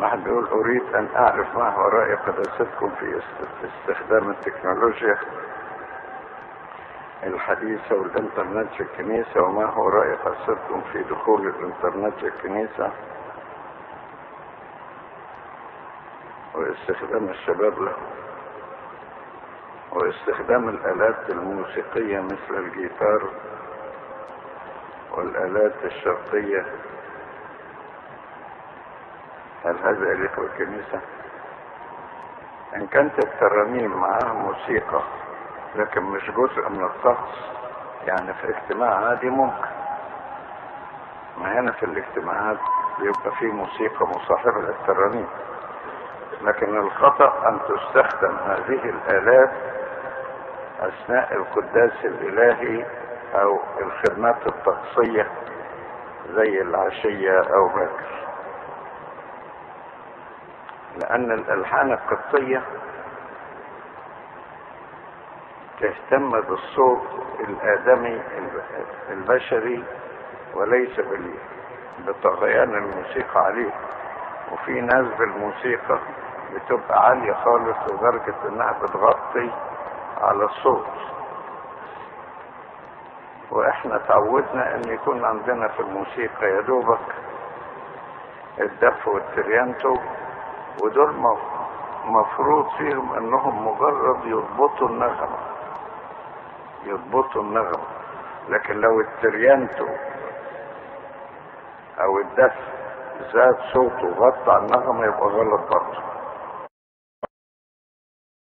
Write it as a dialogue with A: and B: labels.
A: واحد بيقول اريد ان اعرف ما هو راي قداستكم في است- استخدام التكنولوجيا الحديثة والإنترنت في الكنيسة وما هو رأي قداستكم في دخول الإنترنت في الكنيسة واستخدام الشباب له واستخدام الآلات الموسيقية مثل الجيتار والآلات الشرقية هل هذا يليق بالكنيسة؟ إن كانت الترانيم معاها موسيقى لكن مش جزء من الطقس يعني في اجتماع عادي ممكن ما هنا في الاجتماعات بيبقى في موسيقى مصاحبة للترانيم لكن الخطأ أن تستخدم هذه الآلات أثناء القداس الإلهي أو الخدمات الطقسية زي العشية أو باكر لأن الألحان القبطية تهتم بالصوت الآدمي البشري وليس بال- بطغيان الموسيقى عليه وفي ناس بالموسيقى بتبقى عالية خالص لدرجة انها بتغطي على الصوت واحنا تعودنا ان يكون عندنا في الموسيقى يا دوبك الدف والتريانتو ودول م- مفروض فيهم انهم مجرد يضبطوا النغمة يضبطوا النغمة لكن لو التريانتو او الدف زاد صوته وغطى على النغمة يبقى غلط برضه